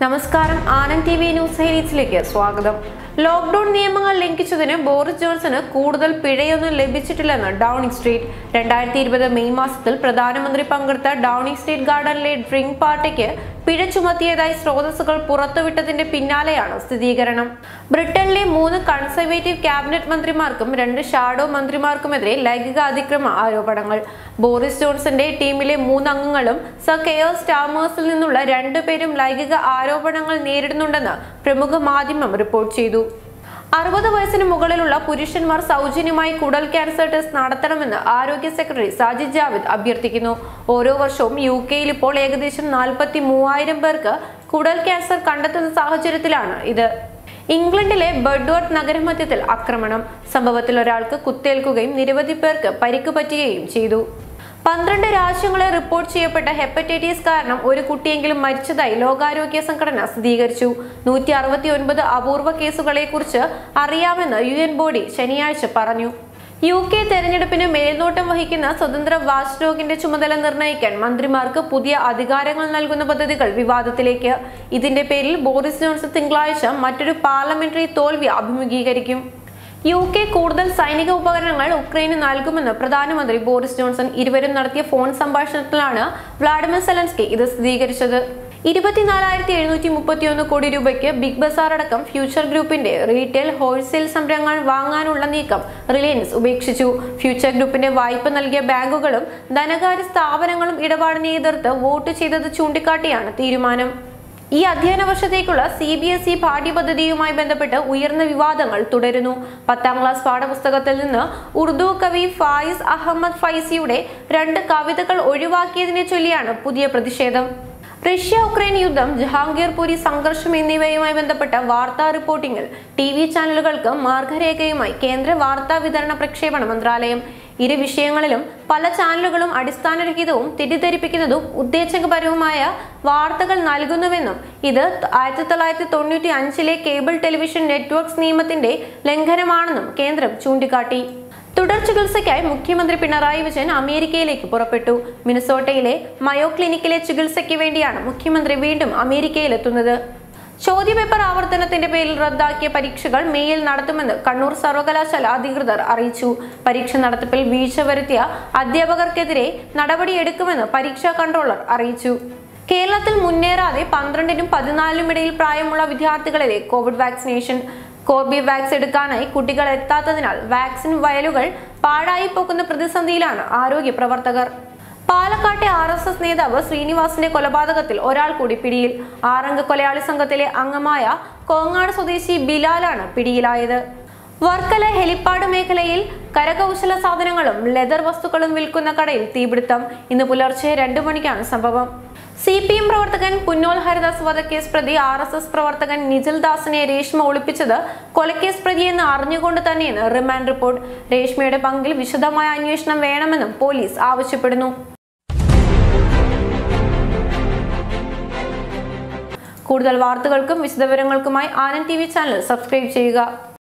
നമസ്കാരം Anand T V news ഹൈലൈറ്റ്സിലേക്ക് സ്വാഗതം ലോക്ഡൌൺ നിയമങ്ങൾ ലംഘിച്ചതിന് ബോറിസ് ജോൺസണ് കൂടുതൽ പിഴയൊന്നും ലഭിച്ചിട്ടില്ലെന്ന് ഡൌണിംഗ് സ്ട്രീറ്റ് രണ്ടായിരത്തി ഇരുപത് മെയ് മാസത്തിൽ പ്രധാനമന്ത്രി പങ്കെടുത്ത ഡൌണിംഗ് സ്ട്രീറ്റ് ഗാർഡനിലെ ഡ്രിങ്ക് പാർട്ടിക്ക് പിഴ ചുമത്തിയതായി സ്രോതസ്സുകൾ പുറത്തുവിട്ടതിന്റെ പിന്നാലെയാണ് സ്ഥിരീകരണം ബ്രിട്ടനിലെ മൂന്ന് കൺസർവേറ്റീവ് ക്യാബിനറ്റ് മന്ത്രിമാർക്കും രണ്ട് ഷാഡോ മന്ത്രിമാർക്കുമെതിരെ ലൈംഗിക അതിക്രമ ആരോപണങ്ങൾ ബോറിസ് ജോൺസന്റെ ടീമിലെ മൂന്ന് അംഗങ്ങളും സർ കെയർ സ്റ്റാമേഴ്സിൽ നിന്നുള്ള രണ്ടുപേരും ലൈംഗിക ആരോപണങ്ങൾ നേരിടുന്നുണ്ടെന്ന് പ്രമുഖ മാധ്യമം റിപ്പോർട്ട് ചെയ്തു അറുപത് വയസ്സിന് മുകളിലുള്ള പുരുഷന്മാർ സൗജന്യമായി കുടൽ ക്യാൻസർ ടെസ്റ്റ് നടത്തണമെന്ന് ആരോഗ്യ സെക്രട്ടറി സാജിദ് ജാവിദ് അഭ്യർത്ഥിക്കുന്നു ഓരോ വർഷവും യു കെയിൽ ഇപ്പോൾ ഏകദേശം നാൽപ്പത്തി മൂവായിരം പേർക്ക് കുടൽ ക്യാൻസർ കണ്ടെത്തുന്ന സാഹചര്യത്തിലാണ് ഇത് ഇംഗ്ലണ്ടിലെ ബഡ്വർത്ത് നഗരമധ്യത്തിൽ ആക്രമണം സംഭവത്തിൽ ഒരാൾക്ക് കുത്തേൽക്കുകയും നിരവധി പേർക്ക് പരിക്ക് പറ്റുകയും ചെയ്തു പന്ത്രണ്ട് രാജ്യങ്ങളെ റിപ്പോർട്ട് ചെയ്യപ്പെട്ട ഹെപ്പറ്റൈറ്റിസ് കാരണം ഒരു കുട്ടിയെങ്കിലും മരിച്ചതായി ലോകാരോഗ്യ സംഘടന സ്ഥിരീകരിച്ചു നൂറ്റി അറുപത്തി ഒൻപത് അപൂർവ കേസുകളെ കുറിച്ച് അറിയാമെന്ന് യു എൻ ബോഡി ശനിയാഴ്ച പറഞ്ഞു യു കെ തെരഞ്ഞെടുപ്പിന് മേൽനോട്ടം വഹിക്കുന്ന സ്വതന്ത്ര വാച്ച്ഡോഗിന്റെ ചുമതല നിർണ്ണയിക്കാൻ മന്ത്രിമാർക്ക് പുതിയ അധികാരങ്ങൾ നൽകുന്ന പദ്ധതികൾ വിവാദത്തിലേക്ക് ഇതിന്റെ പേരിൽ ബോറിസ് ജോൺസൺ തിങ്കളാഴ്ച മറ്റൊരു പാർലമെന്ററി തോൽവി അഭിമുഖീകരിക്കും യു കെ കൂടുതൽ സൈനിക ഉപകരണങ്ങൾ ഉക്രൈന് നൽകുമെന്ന് പ്രധാനമന്ത്രി ബോറിസ് ജോൺസൺ ഇരുവരും നടത്തിയ ഫോൺ സംഭാഷണത്തിലാണ് വ്ളാഡിമിർ സെലൻസ്കി ഇത് സ്ഥിരീകരിച്ചത് ഇരുപത്തിനാലായിരത്തി എഴുന്നൂറ്റി മുപ്പത്തിയൊന്ന് കോടി രൂപയ്ക്ക് ബിഗ് ബസാർ അടക്കം ഫ്യൂച്ചർ ഗ്രൂപ്പിന്റെ റീറ്റെയിൽ ഹോൾസെയിൽ സംരംഭങ്ങൾ വാങ്ങാനുള്ള നീക്കം റിലയൻസ് ഉപേക്ഷിച്ചു ഫ്യൂച്ചർ ഗ്രൂപ്പിന്റെ വായ്പ നൽകിയ ബാങ്കുകളും ധനകാര്യ സ്ഥാപനങ്ങളും ഇടപാടിനെ എതിർത്ത് വോട്ട് ചെയ്തത് ചൂണ്ടിക്കാട്ടിയാണ് തീരുമാനം ഈ അധ്യയന വർഷത്തേക്കുള്ള സി ബി എസ് ഇ പാഠ്യപദ്ധതിയുമായി ബന്ധപ്പെട്ട് ഉയർന്ന വിവാദങ്ങൾ തുടരുന്നു പത്താം ക്ലാസ് പാഠപുസ്തകത്തിൽ നിന്ന് ഉറുദു കവി ഫായിസ് അഹമ്മദ് ഫൈസിയുടെ രണ്ട് കവിതകൾ ഒഴിവാക്കിയതിനെ ചൊല്ലിയാണ് പുതിയ പ്രതിഷേധം റഷ്യ ഉക്രൈൻ യുദ്ധം ജഹാംഗീർപുരി സംഘർഷം എന്നിവയുമായി ബന്ധപ്പെട്ട വാർത്താ റിപ്പോർട്ടിംഗിൽ ടി വി ചാനലുകൾക്ക് മാർഗരേഖയുമായി കേന്ദ്ര വാർത്താ വിതരണ പ്രക്ഷേപണ മന്ത്രാലയം ഇരു വിഷയങ്ങളിലും പല ചാനലുകളും അടിസ്ഥാനരഹിതവും തെറ്റിദ്ധരിപ്പിക്കുന്നതും ഉദ്ദേശകപരവുമായ വാർത്തകൾ നൽകുന്നുവെന്നും ഇത് ആയിരത്തി തൊള്ളായിരത്തി തൊണ്ണൂറ്റി അഞ്ചിലെ കേബിൾ ടെലിവിഷൻ നെറ്റ്വർക്ക്സ് നിയമത്തിന്റെ ലംഘനമാണെന്നും കേന്ദ്രം ചൂണ്ടിക്കാട്ടി തുടർ ചികിത്സയ്ക്കായി മുഖ്യമന്ത്രി പിണറായി വിജയൻ അമേരിക്കയിലേക്ക് പുറപ്പെട്ടു മിനസോട്ടയിലെ മയോ ക്ലിനിക്കിലെ ചികിത്സയ്ക്ക് വേണ്ടിയാണ് മുഖ്യമന്ത്രി വീണ്ടും അമേരിക്കയിലെത്തുന്നത് ചോദ്യപേപ്പർ ആവർത്തനത്തിന്റെ പേരിൽ റദ്ദാക്കിയ പരീക്ഷകൾ മെയ്യിൽ നടത്തുമെന്ന് കണ്ണൂർ സർവകലാശാല അധികൃതർ അറിയിച്ചു പരീക്ഷ നടത്തിപ്പിൽ വീഴ്ച വരുത്തിയ അധ്യാപകർക്കെതിരെ നടപടിയെടുക്കുമെന്ന് പരീക്ഷാ കൺട്രോളർ അറിയിച്ചു കേരളത്തിൽ മുന്നേറാതെ പന്ത്രണ്ടിനും പതിനാലിനും ഇടയിൽ പ്രായമുള്ള വിദ്യാർത്ഥികളിലെ കോവിഡ് വാക്സിനേഷൻ കോർബിവാക്സ് എടുക്കാനായി കുട്ടികൾ എത്താത്തതിനാൽ വാക്സിൻ വയലുകൾ പാഴായി പോകുന്ന പ്രതിസന്ധിയിലാണ് ആരോഗ്യ പ്രവർത്തകർ പാലക്കാട്ടെ ആർ എസ് എസ് നേതാവ് ശ്രീനിവാസിന്റെ കൊലപാതകത്തിൽ ഒരാൾ കൂടി പിടിയിൽ ആറംഗ കൊലയാളി സംഘത്തിലെ അംഗമായ കോങ്ങാട് സ്വദേശി ബിലാലാണ് പിടിയിലായത് വർക്കല ഹെലിപ്പാഡ് മേഖലയിൽ കരകൗശല സാധനങ്ങളും ലെതർ വസ്തുക്കളും വിൽക്കുന്ന കടയിൽ തീപിടുത്തം ഇന്ന് പുലർച്ചെ രണ്ടു മണിക്കാണ് സംഭവം സി പി എം പ്രവർത്തകൻ പുന്നോൽ ഹരിദാസ് വധക്കേസ് പ്രതി ആർ എസ് എസ് പ്രവർത്തകൻ നിജിൽ ദാസിനെ രേഷ്മ ഒളിപ്പിച്ചത് കൊലക്കേസ് പ്രതിയെന്ന് അറിഞ്ഞുകൊണ്ട് തന്നെയെന്ന് റിമാൻഡ് റിപ്പോർട്ട് രേഷ്മയുടെ പങ്കിൽ വിശദമായ അന്വേഷണം വേണമെന്നും പോലീസ് ആവശ്യപ്പെടുന്നു കൂടുതൽ വാർത്തകൾക്കും വിശദവിവരങ്ങൾക്കുമായി Anand T V channel subscribe ചെയ്യുക